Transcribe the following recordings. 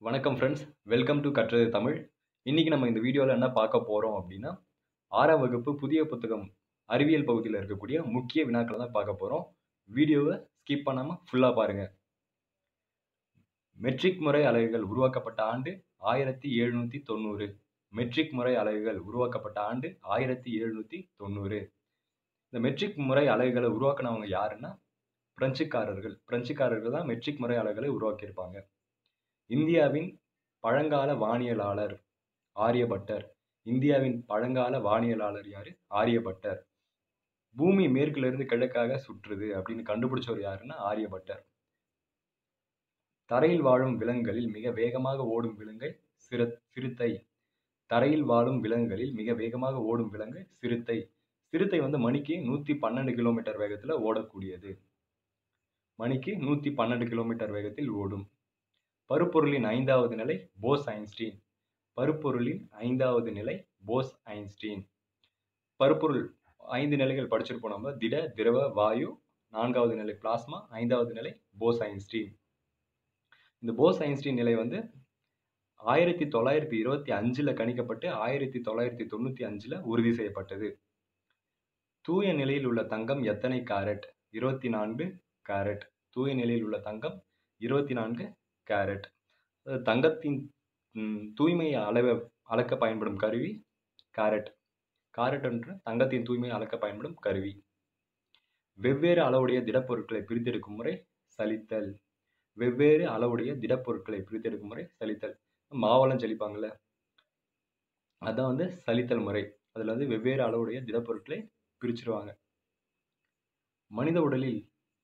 வணக்கம் friends welcome to கற்றது தமிழ் இன்னைக்கு நம்ம இந்த வீடியோவில் என்ன பார்க்க போகிறோம் அப்படின்னா ஆறாம் வகுப்பு புதிய புத்தகம் அறிவியல் பகுதியில் இருக்கக்கூடிய முக்கிய வினாக்களை தான் பார்க்க போகிறோம் வீடியோவை ஸ்கிப் பண்ணாமல் ஃபுல்லாக பாருங்கள் மெட்ரிக் முறை அலகுகள் உருவாக்கப்பட்ட ஆண்டு ஆயிரத்தி எழுநூற்றி தொண்ணூறு மெட்ரிக் முறை அலகுகள் உருவாக்கப்பட்ட ஆண்டு ஆயிரத்தி எழுநூற்றி தொண்ணூறு இந்த மெட்ரிக் முறை அலகுகளை உருவாக்குனவங்க யாருன்னா பிரெஞ்சுக்காரர்கள் பிரெஞ்சுக்காரர்கள் தான் மெட்ரிக் முறை அலகுகளை உருவாக்கியிருப்பாங்க இந்தியாவின் பழங்கால வானியலாளர் ஆரியபட்டர் இந்தியாவின் பழங்கால வானியலாளர் யாரு ஆரியபட்டர் பூமி மேற்குல இருந்து கிழக்காக சுற்றுது அப்படின்னு கண்டுபிடிச்சவர் யாருன்னா ஆரியபட்டர் தரையில் வாழும் விலங்குகளில் மிக வேகமாக ஓடும் விலங்கை சிற சிறுத்தை தரையில் வாழும் விலங்குகளில் மிக வேகமாக ஓடும் விலங்கு சிறுத்தை சிறுத்தை வந்து மணிக்கு நூற்றி பன்னெண்டு கிலோமீட்டர் வேகத்தில் ஓடக்கூடியது மணிக்கு நூற்றி பன்னெண்டு கிலோமீட்டர் வேகத்தில் ஓடும் பருப்பொருளின் ஐந்தாவது நிலை போஸ் ஐன்ஸ்டீன் பருப்பொருளின் ஐந்தாவது நிலை போஸ் ஐன்ஸ்டீன் பருப்பொருள் ஐந்து நிலைகள் படிச்சிருப்போம் நம்ம திட திரவ வாயு நான்காவது நிலை பிளாஸ்மா ஐந்தாவது நிலை போஸ் ஐன்ஸ்டீன் இந்த போஸ் ஐன்ஸ்டீன் நிலை வந்து ஆயிரத்தி தொள்ளாயிரத்தி இருபத்தி அஞ்சில் கணிக்கப்பட்டு ஆயிரத்தி தொள்ளாயிரத்தி தொண்ணூற்றி அஞ்சில் உறுதி செய்யப்பட்டது தூய நிலையில் உள்ள தங்கம் எத்தனை கேரட் இருபத்தி நான்கு கேரட் தூய நிலையில் உள்ள தங்கம் இருபத்தி நான்கு கேரட் தங்கத்தின் தூய்மையை அளவ அளக்க பயன்படும் கருவி கேரட் கேரட் என்ற தங்கத்தின் தூய்மையை அளக்க பயன்படும் கருவி வெவ்வேறு அளவுடைய திடப்பொருட்களை பிரித்தெடுக்கும் முறை சலித்தல் வெவ்வேறு அளவுடைய திடப்பொருட்களை பிரித்தெடுக்கும் முறை சலித்தல் மாவளம் செழிப்பாங்கள்ல அதான் வந்து சலித்தல் முறை அதில் வந்து வெவ்வேறு அளவுடைய திடப்பொருட்களை பிரிச்சிருவாங்க மனித உடலில்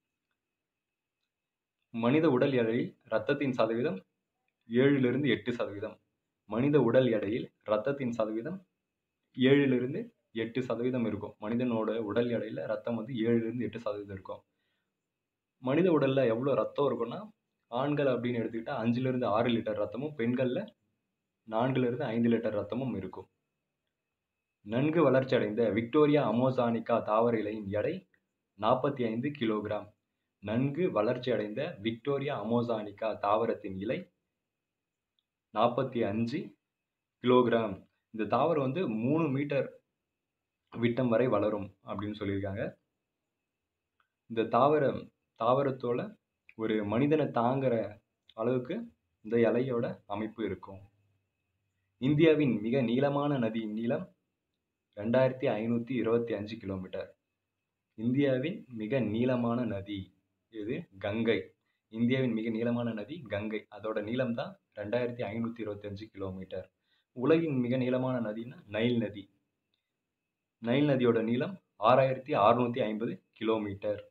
மனித உடல் எடையில் இரத்தத்தின் சதவீதம் ஏழிலிருந்து எட்டு சதவீதம் மனித உடல் எடையில் இரத்தத்தின் சதவீதம் ஏழிலிருந்து எட்டு சதவீதம் இருக்கும் மனிதனோட உடல் எடையில் ரத்தம் வந்து ஏழிலிருந்து எட்டு சதவீதம் இருக்கும் மனித உடல்ல எவ்வளோ ரத்தம் இருக்கும்னா ஆண்கள் அப்படின்னு எடுத்துக்கிட்டா அஞ்சுலேருந்து ஆறு லிட்டர் ரத்தமும் பெண்களில் நான்குலேருந்து ஐந்து லிட்டர் ரத்தமும் இருக்கும் நன்கு வளர்ச்சி அடைந்த விக்டோரியா அமோசானிகா தாவர இலையின் எடை நாற்பத்தி ஐந்து கிலோகிராம் நன்கு வளர்ச்சி அடைந்த விக்டோரியா அமோசானிகா தாவரத்தின் இலை நாற்பத்தி அஞ்சு கிலோகிராம் இந்த தாவரம் வந்து மூணு மீட்டர் விட்டம் வரை வளரும் அப்படின்னு சொல்லியிருக்காங்க இந்த தாவரம் தாவரத்தோட ஒரு மனிதனை தாங்குற அளவுக்கு இந்த இலையோட அமைப்பு இருக்கும் இந்தியாவின் மிக நீளமான நதியின் நீளம் ரெண்டாயிரத்தி ஐநூற்றி இருபத்தி அஞ்சு கிலோமீட்டர் இந்தியாவின் மிக நீளமான நதி இது கங்கை இந்தியாவின் மிக நீளமான நதி கங்கை அதோட நீளம் தான் ரெண்டாயிரத்தி ஐநூற்றி இருபத்தஞ்சு கிலோமீட்டர் உலகின் மிக நீளமான நதினா நைல் நதி நைல் நதியோட நீளம் ஆறாயிரத்தி அறுநூத்தி ஐம்பது கிலோமீட்டர்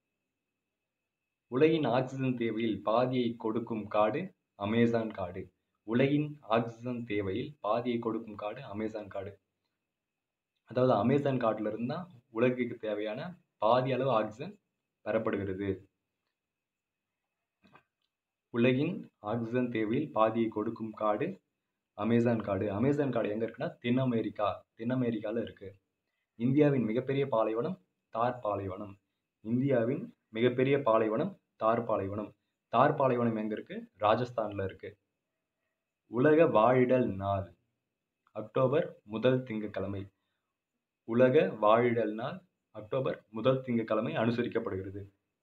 உலகின் ஆக்சிஜன் தேவையில் பாதியை கொடுக்கும் காடு அமேசான் காடு உலகின் ஆக்சிஜன் தேவையில் பாதியை கொடுக்கும் காடு அமேசான் காடு அதாவது அமேசான் காட்டுல இருந்தா உலகுக்கு தேவையான பாதி அளவு ஆக்சிஜன் பெறப்படுகிறது உலகின் ஆக்சிஜன் தேவையில் பாதியை கொடுக்கும் காடு அமேசான் காடு அமேசான் காடு எங்கே இருக்குன்னா தென் அமெரிக்கா தென் அமெரிக்காவில் இருக்கு இந்தியாவின் மிகப்பெரிய பாலைவனம் தார் பாலைவனம் இந்தியாவின் மிகப்பெரிய பாலைவனம் தார் பாலைவனம் தார் பாலைவனம் எங்கே இருக்கு ராஜஸ்தானில் இருக்கு உலக வாழிடல் நாள் அக்டோபர் முதல் திங்கட்கிழமை உலக வாழிடல் நாள் அக்டோபர் முதல் திங்கட்கிழமை அனுசரிக்கப்படுகிறது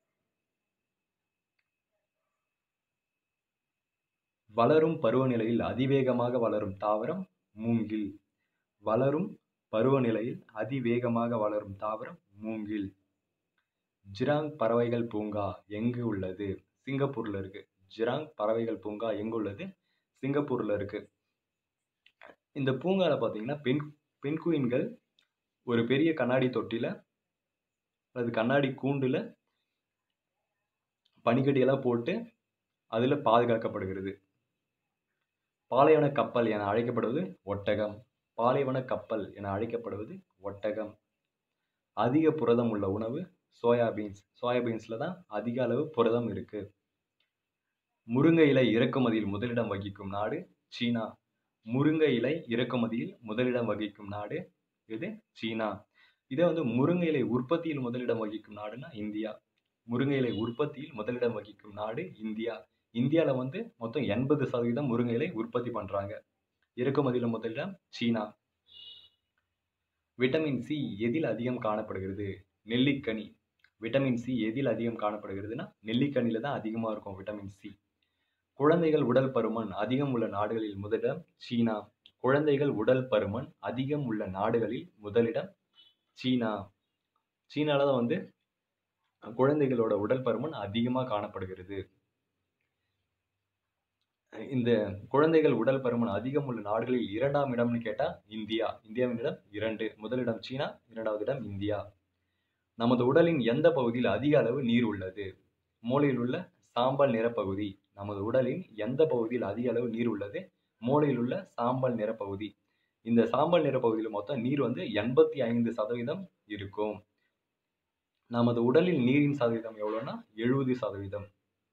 வளரும் பருவநிலையில் அதிவேகமாக வளரும் தாவரம் மூங்கில் வளரும் பருவநிலையில் அதிவேகமாக வளரும் தாவரம் மூங்கில் ஜிராங் பறவைகள் பூங்கா எங்கு உள்ளது சிங்கப்பூர்ல இருக்கு ஜிராங் பறவைகள் பூங்கா எங்கு உள்ளது சிங்கப்பூர்ல இருக்கு இந்த பூங்கால பார்த்தீங்கன்னா பெண் பெண் குயின்கள் ஒரு பெரிய கண்ணாடி தொட்டில அல்லது கண்ணாடி கூண்டுல பனிக்கட்டியெல்லாம் போட்டு அதில் பாதுகாக்கப்படுகிறது பாலைவன கப்பல் என அழைக்கப்படுவது ஒட்டகம் பாலைவன கப்பல் என அழைக்கப்படுவது ஒட்டகம் அதிக புரதம் உள்ள உணவு சோயாபீன்ஸ் சோயாபீன்ஸில் தான் அதிக அளவு புரதம் இருக்கு முருங்கை இலை இறக்குமதியில் முதலிடம் வகிக்கும் நாடு சீனா முருங்கை இலை இறக்குமதியில் முதலிடம் வகிக்கும் நாடு இது சீனா இதே வந்து முருங்கை இலை உற்பத்தியில் முதலிடம் வகிக்கும் நாடுனா இந்தியா முருங்கை இலை உற்பத்தியில் முதலிடம் வகிக்கும் நாடு இந்தியா இந்தியாவில் வந்து மொத்தம் எண்பது சதவீதம் முருங்கை இலை உற்பத்தி பண்ணுறாங்க இறக்குமதியில் முதலிடம் சீனா விட்டமின் சி எதில் அதிகம் காணப்படுகிறது நெல்லிக்கனி விட்டமின் சி எதில் அதிகம் காணப்படுகிறதுனா நெல்லிக்கனியில் தான் அதிகமாக இருக்கும் விட்டமின் சி குழந்தைகள் உடல் பருமன் அதிகம் உள்ள நாடுகளில் முதலிடம் சீனா குழந்தைகள் உடல் பருமன் அதிகம் உள்ள நாடுகளில் முதலிடம் சீனா சீனால தான் வந்து குழந்தைகளோட உடல் பருமன் அதிகமாக காணப்படுகிறது இந்த குழந்தைகள் உடல் பருமன் அதிகம் உள்ள நாடுகளில் இரண்டாம் இடம்னு கேட்டா இந்தியா இந்தியாவின் இடம் இரண்டு முதலிடம் சீனா இரண்டாவது இடம் இந்தியா நமது உடலின் எந்த பகுதியில் அதிக அளவு நீர் உள்ளது மூளையில் உள்ள சாம்பல் நிறப்பகுதி நமது உடலின் எந்த பகுதியில் அதிக அளவு நீர் உள்ளது மூளையில் உள்ள சாம்பல் நிறப்பகுதி இந்த சாம்பல் நிறப்பகுதியில் மொத்தம் நீர் வந்து எண்பத்தி ஐந்து சதவீதம் இருக்கும் நமது உடலில் நீரின் சதவீதம் எவ்வளோன்னா எழுபது சதவீதம்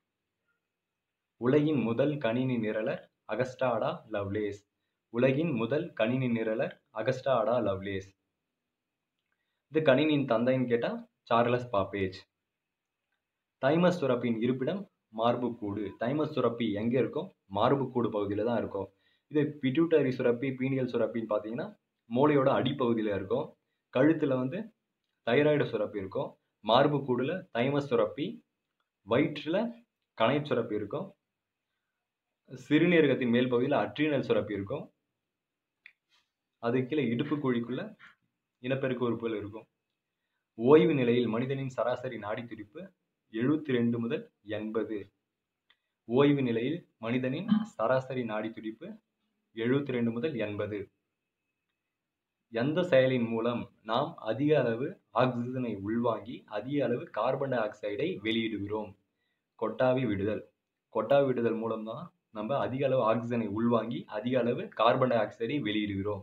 உலகின் முதல் கணினி நிரலர் அகஸ்டாடா லவ்லேஸ் உலகின் முதல் கணினி நிரலர் அகஸ்டாடா லவ்லேஸ் இது கணினியின் தந்தைன்னு கேட்டால் சார்லஸ் பாப்பேஜ் தைமஸ் சுரப்பின் இருப்பிடம் மார்புக்கூடு தைமஸ் சுரப்பி எங்கே இருக்கும் மார்புக்கூடு பகுதியில் தான் இருக்கும் இது பிட்யூட்டரி சுரப்பி பீனியல் சுரப்பின்னு பார்த்தீங்கன்னா மூளையோட அடிப்பகுதியில் இருக்கும் கழுத்தில் வந்து தைராய்டு சுரப்பி இருக்கும் மார்புக்கூடில் தைமஸ் சுரப்பி வயிற்றில் கணை சுரப்பி இருக்கும் சிறுநீரகத்தின் மேல் பகுதியில் அட்ரினல் சுரப்பி இருக்கும் அது கீழே இடுப்பு குழிக்குள்ள இனப்பெருக்க உறுப்புகள் இருக்கும் ஓய்வு நிலையில் மனிதனின் சராசரி நாடி துடிப்பு எழுபத்தி ரெண்டு முதல் எண்பது ஓய்வு நிலையில் மனிதனின் சராசரி நாடி துடிப்பு எழுபத்தி ரெண்டு முதல் எண்பது எந்த செயலின் மூலம் நாம் அதிக அளவு ஆக்சிஜனை உள்வாங்கி அதிக அளவு கார்பன் டை ஆக்சைடை வெளியிடுகிறோம் கொட்டாவி விடுதல் கொட்டாவி விடுதல் மூலம் தான் நம்ம அதிக அளவு ஆக்சிஜனை உள்வாங்கி அதிக அளவு கார்பன் டை ஆக்சைடை வெளியிடுகிறோம்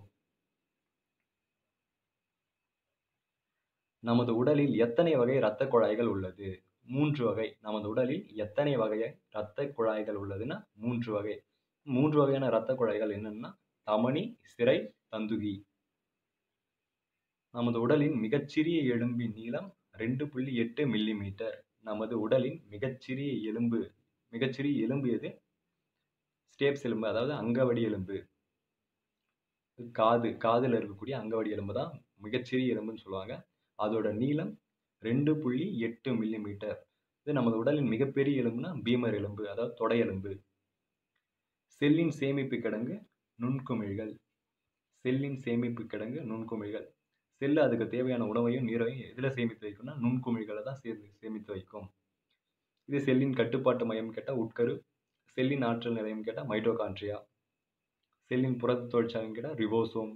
நமது உடலில் எத்தனை வகை இரத்த குழாய்கள் உள்ளது மூன்று வகை நமது உடலில் எத்தனை வகை இரத்த குழாய்கள் உள்ளதுன்னா மூன்று வகை மூன்று வகையான இரத்த குழாய்கள் என்னன்னா தமனி சிரை தந்துகி நமது உடலின் மிகச்சிறிய எலும்பின் நீளம் ரெண்டு புள்ளி எட்டு மில்லி மீட்டர் நமது உடலின் மிகச்சிறிய எலும்பு மிகச்சிறிய எலும்பு எது ஸ்டேப்ஸ் எலும்பு அதாவது அங்கவடி எலும்பு காது காதில் இருக்கக்கூடிய அங்கவடி எலும்பு தான் மிகச்சிறிய எலும்புன்னு சொல்லுவாங்க அதோட நீளம் ரெண்டு புள்ளி எட்டு மில்லி மீட்டர் இது நமது உடலின் மிகப்பெரிய எலும்புனா பீமர் எலும்பு அதாவது தொடை எலும்பு செல்லின் சேமிப்பு கிடங்கு நுண்குமிழ்கள் செல்லின் சேமிப்பு கிடங்கு நுண்குமிழ்கள் செல்லு அதுக்கு தேவையான உணவையும் நீரையும் எதில் சேமித்து வைக்கும்னா நுண்குமிழ்களை தான் சேர்த்து சேமித்து வைக்கும் இது செல்லின் கட்டுப்பாட்டு மையம் கேட்டால் உட்கரு செல்லின் ஆற்றல் நிலையம் கேட்டால் மைட்டோகான்ட்ரியா செல்லின் புரத தொழிற்சாலைன்னு கேட்டால் ரிபோசோம்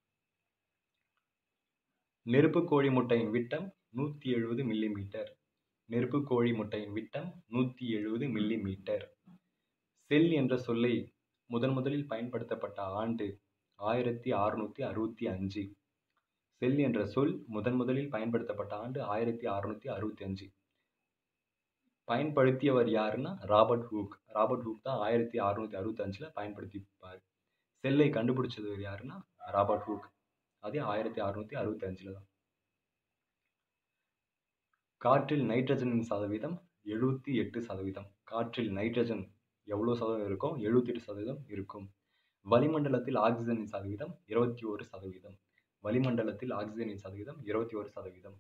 நெருப்பு கோழி முட்டையின் விட்டம் நூற்றி எழுபது மில்லி மீட்டர் நெருப்பு கோழி முட்டையின் விட்டம் நூற்றி எழுபது மில்லி மீட்டர் செல் என்ற சொல்லை முதன் முதலில் பயன்படுத்தப்பட்ட ஆண்டு ஆயிரத்தி அறுநூத்தி அறுபத்தி அஞ்சு செல் என்ற சொல் முதன் முதலில் பயன்படுத்தப்பட்ட ஆண்டு ஆயிரத்தி அறுநூத்தி அறுபத்தி அஞ்சு பயன்படுத்தியவர் யாருன்னா ராபர்ட் ஹூக் ராபர்ட் ஹூக் தான் ஆயிரத்தி அறுநூத்தி அறுபத்தி அஞ்சுல பயன்படுத்திப்பார் செல்லை கண்டுபிடிச்சது யாருன்னா ராபர்ட் ஹூக் அதே ஆயிரத்தி அறுநூத்தி அறுபத்தி அஞ்சுல தான் காற்றில் நைட்ரஜனின் சதவீதம் எழுபத்தி எட்டு சதவீதம் காற்றில் நைட்ரஜன் எவ்வளோ சதவீதம் இருக்கும் எழுபத்தி எட்டு சதவீதம் இருக்கும் வளிமண்டலத்தில் ஆக்சிஜனின் சதவீதம் இருபத்தி ஒரு சதவீதம் வளிமண்டலத்தில் ஆக்சிஜனின் சதவீதம் இருபத்தி ஒரு சதவீதம்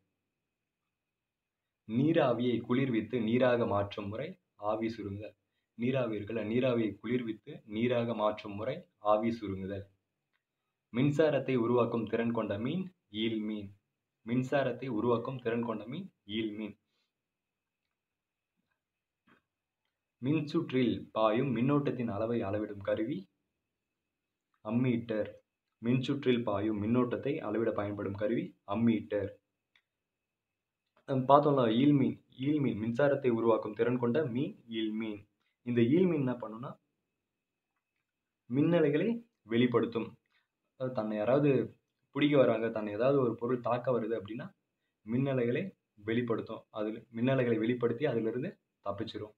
நீராவியை குளிர்வித்து நீராக மாற்றும் முறை ஆவி சுருங்குதல் நீராவி இருக்குல்ல நீராவியை குளிர்வித்து நீராக மாற்றும் முறை ஆவி சுருங்குதல் மின்சாரத்தை உருவாக்கும் திறன் கொண்ட மீன் ஈல் மீன் மின்சாரத்தை உருவாக்கும் திறன் கொண்ட மீன் ஈல் மீன் மின்சுற்றில் பாயும் மின்னோட்டத்தின் அளவை அளவிடும் கருவி அம்மீட்டர் மின்சுற்றில் பாயும் மின்னோட்டத்தை அளவிட பயன்படும் கருவி அம்மீட்டர் பார்த்தோம்ல ஈல் மீன் ஈல் மீன் மின்சாரத்தை உருவாக்கும் திறன் கொண்ட மீன் ஈல் மீன் இந்த ஈல் மீன் என்ன பண்ணுன்னா மின்னலைகளை வெளிப்படுத்தும் தன்னை யாராவது பிடிக்க வராங்க தன்னை ஏதாவது ஒரு பொருள் தாக்க வருது அப்படின்னா மின்னலைகளை வெளிப்படுத்தும் அதில் மின்னலைகளை வெளிப்படுத்தி அதிலிருந்து தப்பிச்சிரும்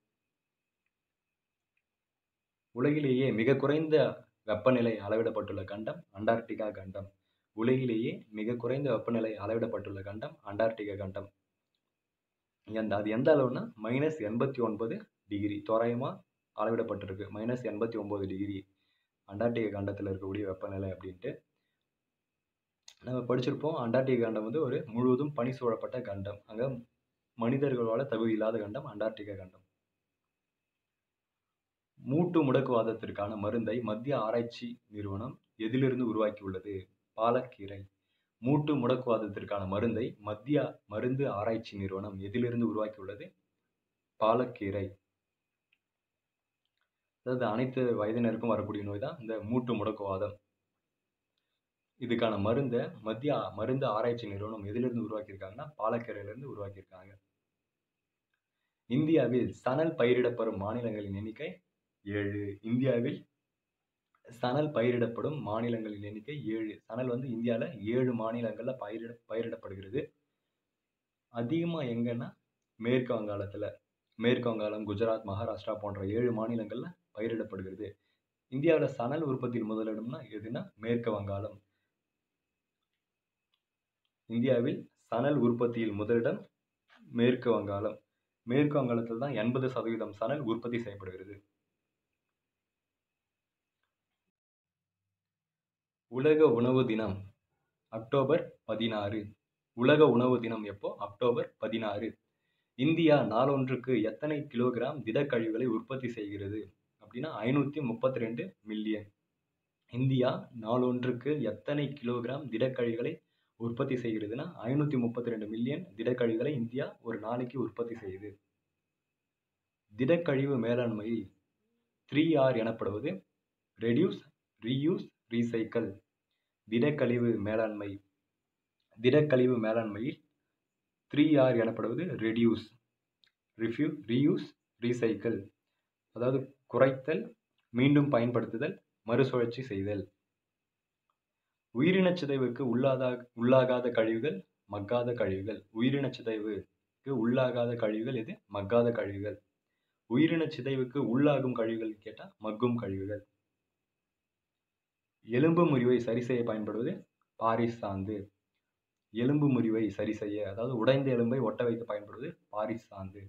உலகிலேயே மிக குறைந்த வெப்பநிலை அளவிடப்பட்டுள்ள கண்டம் அண்டார்டிகா கண்டம் உலகிலேயே மிக குறைந்த வெப்பநிலை அளவிடப்பட்டுள்ள கண்டம் அண்டார்டிகா கண்டம் எந்த அது எந்த அளவுனா மைனஸ் எண்பத்தி ஒன்பது டிகிரி தோராயமாக அளவிடப்பட்டிருக்கு மைனஸ் எண்பத்தி ஒம்பது டிகிரி அண்டார்டிகா கண்டத்தில் இருக்கக்கூடிய வெப்பநிலை அப்படின்ட்டு நம்ம படிச்சிருப்போம் அண்டார்டிகா கண்டம் வந்து ஒரு முழுவதும் பனி சூழப்பட்ட கண்டம் அங்கே மனிதர்களோட தகுதி இல்லாத கண்டம் அண்டார்டிகா கண்டம் மூட்டு முடக்குவாதத்திற்கான மருந்தை மத்திய ஆராய்ச்சி நிறுவனம் எதிலிருந்து உருவாக்கியுள்ளது பாலக்கீரை மூட்டு முடக்குவாதத்திற்கான மருந்தை மத்திய மருந்து ஆராய்ச்சி நிறுவனம் எதிலிருந்து உருவாக்கியுள்ளது பாலக்கீரை அதாவது அனைத்து வயதினருக்கும் வரக்கூடிய நோய் தான் இந்த மூட்டு முடக்குவாதம் இதுக்கான மருந்தை மத்திய மருந்து ஆராய்ச்சி நிறுவனம் எதிலிருந்து உருவாக்கியிருக்காங்கன்னா பாலக்கீரையிலிருந்து உருவாக்கியிருக்காங்க இந்தியாவில் சணல் பயிரிடப்படும் மாநிலங்களின் எண்ணிக்கை ஏழு இந்தியாவில் சணல் பயிரிடப்படும் மாநிலங்களின் எண்ணிக்கை ஏழு சணல் வந்து இந்தியாவில் ஏழு மாநிலங்களில் பயிரிட பயிரிடப்படுகிறது அதிகமாக எங்கன்னா மேற்கு வங்காளத்தில் மேற்கு வங்காளம் குஜராத் மகாராஷ்டிரா போன்ற ஏழு மாநிலங்களில் பயிரிடப்படுகிறது இந்தியாவில் சணல் உற்பத்தியில் முதலிடம்னா எதுனா மேற்கு வங்காளம் இந்தியாவில் சணல் உற்பத்தியில் முதலிடம் மேற்கு வங்காளம் மேற்கு வங்காளத்தில் தான் எண்பது சதவீதம் சணல் உற்பத்தி செய்யப்படுகிறது உலக உணவு தினம் அக்டோபர் பதினாறு உலக உணவு தினம் எப்போ அக்டோபர் பதினாறு இந்தியா நாளொன்றுக்கு எத்தனை கிலோகிராம் திடக்கழிவுகளை உற்பத்தி செய்கிறது அப்படின்னா ஐநூற்றி முப்பத்தி ரெண்டு மில்லியன் இந்தியா நாளொன்றுக்கு எத்தனை கிலோகிராம் திடக்கழிவுகளை உற்பத்தி செய்கிறதுனா ஐநூற்றி முப்பத்தி ரெண்டு மில்லியன் திடக்கழிவுகளை இந்தியா ஒரு நாளைக்கு உற்பத்தி செய்யுது திடக்கழிவு மேலாண்மையில் த்ரீ ஆர் எனப்படுவது ரெடியூஸ் ரீயூஸ் ரீசைக்கிள் திடக்கழிவு மேலாண்மை திடக்கழிவு மேலாண்மையில் த்ரீ ஆர் எனப்படுவது ரெடியூஸ் ரிஃப்யூ ரீயூஸ் ரீசைக்கிள் அதாவது குறைத்தல் மீண்டும் பயன்படுத்துதல் மறுசுழற்சி செய்தல் உயிரினச் சிதைவுக்கு உள்ளாதா உள்ளாகாத கழிவுகள் மக்காத கழிவுகள் உயிரினச் சிதைவுக்கு உள்ளாகாத கழிவுகள் எது மக்காத கழிவுகள் உயிரினச் சிதைவுக்கு உள்ளாகும் கழிவுகள் கேட்டால் மக்கும் கழிவுகள் எலும்பு முறிவை சரி செய்ய பயன்படுவது பாரிஸ் சாந்து எலும்பு முறிவை சரி செய்ய அதாவது உடைந்த எலும்பை ஒட்ட வைக்க பயன்படுவது பாரிஸ் சாந்து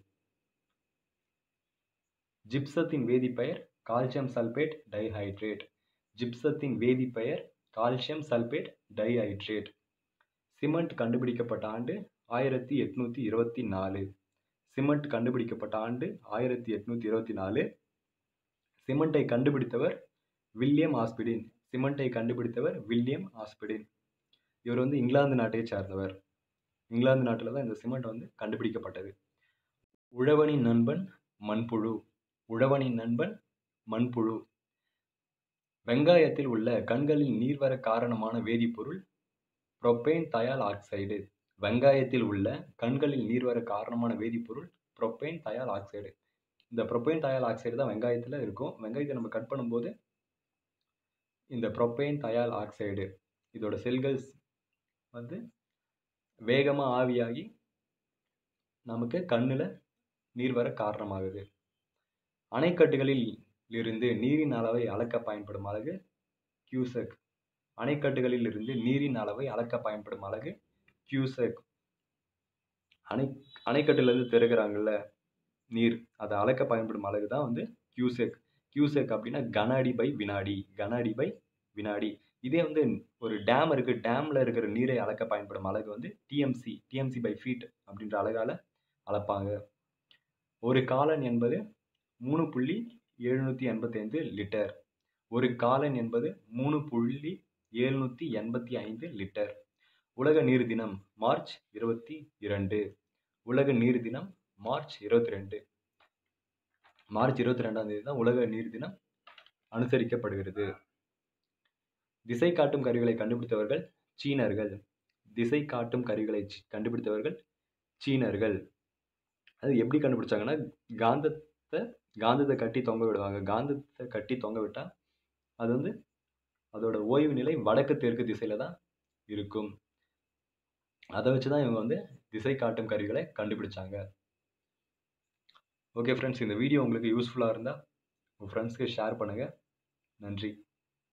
ஜிப்சத்தின் வேதிப்பெயர் கால்சியம் சல்பேட் டைஹைட்ரேட் ஜிப்சத்தின் வேதிப்பெயர் கால்சியம் சல்பேட் டைஹைட்ரேட் சிமெண்ட் கண்டுபிடிக்கப்பட்ட ஆண்டு ஆயிரத்தி எட்நூற்றி இருபத்தி நாலு சிமெண்ட் கண்டுபிடிக்கப்பட்ட ஆண்டு ஆயிரத்தி எட்நூற்றி இருபத்தி நாலு சிமெண்ட்டை கண்டுபிடித்தவர் வில்லியம் ஆஸ்பிடின் சிமெண்ட்டை கண்டுபிடித்தவர் வில்லியம் ஆஸ்பிடின் இவர் வந்து இங்கிலாந்து நாட்டை சார்ந்தவர் இங்கிலாந்து நாட்டில் தான் இந்த சிமெண்ட் வந்து கண்டுபிடிக்கப்பட்டது உழவனின் நண்பன் மண்புழு உழவனின் நண்பன் மண்புழு வெங்காயத்தில் உள்ள கண்களில் நீர் வர காரணமான வேதிப்பொருள் புரோப்பேன் தயால் ஆக்சைடு வெங்காயத்தில் உள்ள கண்களில் நீர் வர காரணமான வேதிப்பொருள் புரோப்பேன் தயால் ஆக்சைடு இந்த புரோப்பேன் தயால் ஆக்சைடு தான் வெங்காயத்தில் இருக்கும் வெங்காயத்தை நம்ம கட் பண்ணும்போது இந்த புரோப்பேன் தயால் ஆக்சைடு இதோட செல்கள் வந்து வேகமாக ஆவியாகி நமக்கு கண்ணில் நீர் வர காரணமாகுது அணைக்கட்டுகளில் இருந்து நீரின் அளவை அளக்க பயன்படும் அலகு கியூசெக் அணைக்கட்டுகளில் இருந்து நீரின் அளவை அளக்க பயன்படும் அலகு கியூசெக் அணை அணைக்கட்டுலேருந்து திறக்கிறாங்கல்ல நீர் அதை அளக்க பயன்படும் அலகு தான் வந்து கியூசெக் கியூசெக் அப்படின்னா கன அடி பை வினாடி கன அடி பை வினாடி இதே வந்து ஒரு டேம் இருக்குது டேமில் இருக்கிற நீரை அளக்க பயன்படும் அலகு வந்து டிஎம்சி டிஎம்சி பை ஃபீட் அப்படின்ற அலகால் அளப்பாங்க ஒரு காலன் என்பது மூணு புள்ளி எழுநூற்றி எண்பத்தைந்து லிட்டர் ஒரு காலன் என்பது மூணு புள்ளி எழுநூற்றி எண்பத்தி ஐந்து லிட்டர் உலக நீர் தினம் மார்ச் இருபத்தி இரண்டு உலக நீர் தினம் மார்ச் இருபத்தி ரெண்டு மார்ச் இருபத்தி ரெண்டாம் தேதி தான் உலக நீர் தினம் அனுசரிக்கப்படுகிறது திசை காட்டும் கருவிகளை கண்டுபிடித்தவர்கள் சீனர்கள் திசை காட்டும் கருவிகளை சி- கண்டுபிடித்தவர்கள் சீனர்கள் அது எப்படி கண்டுபிடிச்சாங்கன்னா காந்தத்தை காந்தத்தை கட்டி தொங்க விடுவாங்க காந்தத்தை கட்டி தொங்க விட்டால் அது வந்து அதோட ஓய்வு நிலை வடக்கு தெற்கு திசையில் தான் இருக்கும் அதை வச்சு தான் இவங்க வந்து திசை காட்டும் கருவிகளை கண்டுபிடிச்சாங்க ஓகே ஃப்ரெண்ட்ஸ் இந்த வீடியோ உங்களுக்கு யூஸ்ஃபுல்லாக இருந்தால் உங்கள் ஃப்ரெண்ட்ஸ்க்கு ஷேர் பண்ணுங்கள் நன்றி